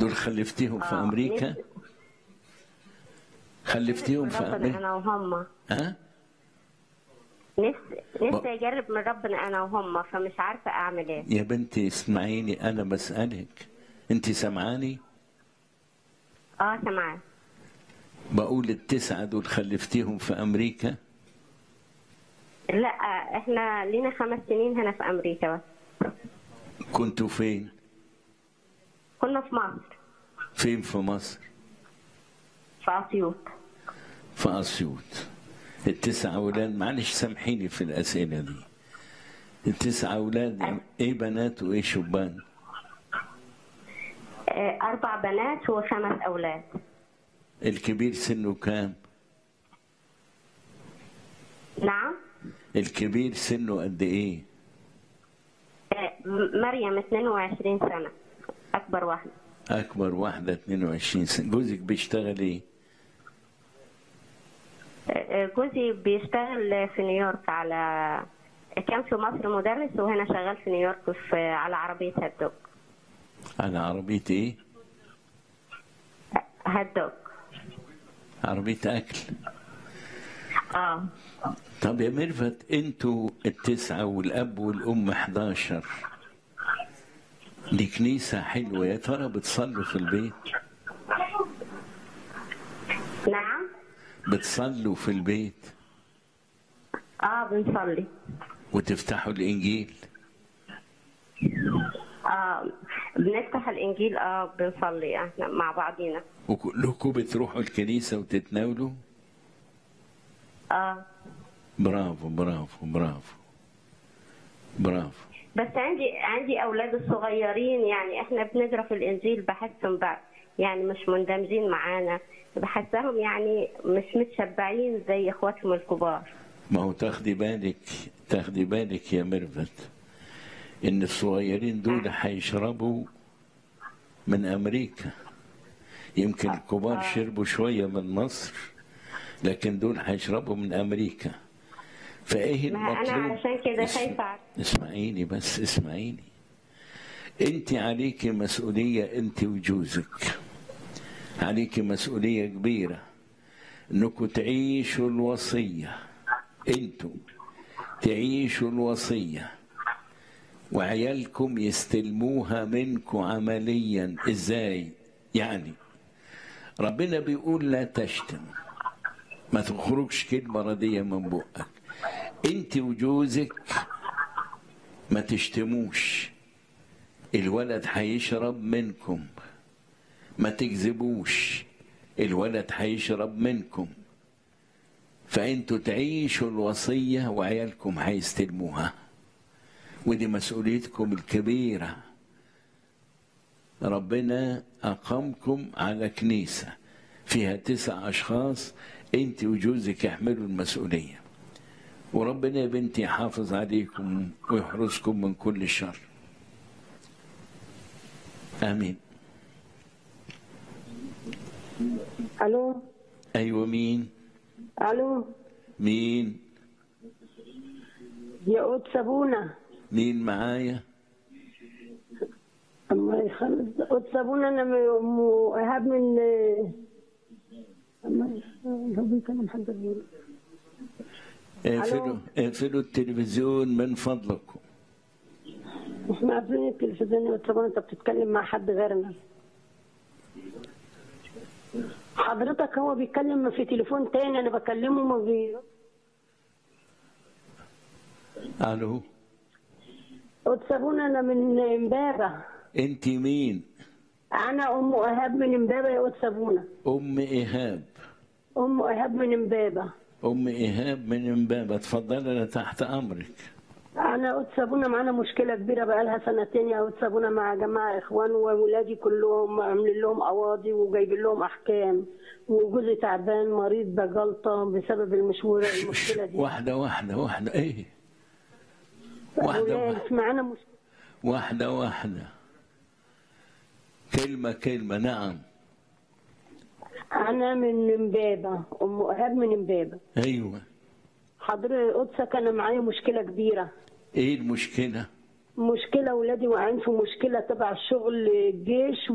دول خلفتيهم في آه، امريكا نفسي- خلفتيهم في ربنا امريكا انا وهم ها نفسي نفسي اجرب من ربنا انا وهم فمش عارفه اعمل ايه يا بنتي اسمعيني انا بسالك انت سمعاني اه سامعه بقول التسعه دول خلفتيهم في امريكا لا احنا لينا خمس سنين هنا في امريكا بس كنتوا فين كنا في مصر فين في مصر في اسيوط في اسيوط التسع اولاد معلش سامحيني في الاسئله دي التسع اولاد ايه بنات وايه شبان آه، اربع بنات وخمس اولاد الكبير سنه كام نعم الكبير سنه قد ايه آه، م- مريم 22 سنه اكبر واحده اكبر واحده 22 سنه جوزك بيشتغل ايه آه، جوزي بيشتغل في نيويورك على كان في مصر مدرس وهنا شغال في نيويورك في على عربيه هات دوج على عربيه ايه هات دوج عربيه اكل اه طب يا ميرفت انتوا التسعة والأب والأم 11 دي كنيسة حلوة يا ترى بتصلوا في البيت نعم بتصلوا في البيت اه بنصلي وتفتحوا الإنجيل اه بنفتح الانجيل اه بنصلي احنا مع بعضينا وكلكم بتروحوا الكنيسة وتتناولوا اه برافو برافو برافو برافو بس عندي عندي اولاد الصغيرين يعني احنا بنقرا في الانجيل بحسهم بقى يعني مش مندمجين معانا بحسهم يعني مش متشبعين زي اخواتهم الكبار ما هو تاخدي بالك تاخدي بالك يا ميرفت ان الصغيرين دول هيشربوا من امريكا يمكن الكبار شربوا شويه من مصر لكن دول هيشربوا من امريكا فايه ما انا المطلوب علشان كده اسم- خايفه اسمعيني بس اسمعيني انت عليكي مسؤوليه انت وجوزك عليكي مسؤوليه كبيره انكم تعيشوا الوصيه انتوا تعيشوا الوصيه وعيالكم يستلموها منكم عمليا ازاي يعني ربنا بيقول لا تشتم ما تخرجش كلمه رديه من بقك انت وجوزك ما تشتموش الولد هيشرب منكم ما تكذبوش الولد هيشرب منكم فانتوا تعيشوا الوصية وعيالكم هيستلموها ودي مسؤوليتكم الكبيرة ربنا أقامكم على كنيسة فيها تسع أشخاص أنت وجوزك يحملوا المسؤولية وربنا يا بنتي يحافظ عليكم ويحرسكم من كل شر آمين الو أيوة مين الو مين يا قد سابونا مين معايا اما يخلص قد سابونا انا من ام ايهاب من اما هو بيكلم حد غيره اقفلوا اقفلوا التلفزيون من فضلكم احنا عارفين التلفزيون يا سابونا انت بتتكلم مع حد غيرنا حضرتك هو بيتكلم في تليفون تاني انا بكلمه ما بي الو قد سابونا انا من امبابه انت مين انا ام ايهاب من امبابه يا قد سابونا ام ايهاب ام ايهاب من امبابه ام ايهاب من امبابه اتفضلي انا تحت امرك انا قد سابونا معانا مشكله كبيره بقالها سنتين يا قد سابونا مع جماعه اخوان وولادي كلهم عاملين لهم قواضي وجايبين لهم احكام وجوزي تعبان مريض بجلطه بسبب المشوره المشكله دي واحده واحده واحده ايه واحده ولاد واحده معانا مشكله واحده واحده كلمه كلمه نعم انا من امبابه ام ايهاب من امبابه ايوه حضرتك قدسك انا معايا مشكله كبيره ايه المشكله مشكله ولادي واقعين في مشكله تبع الشغل الجيش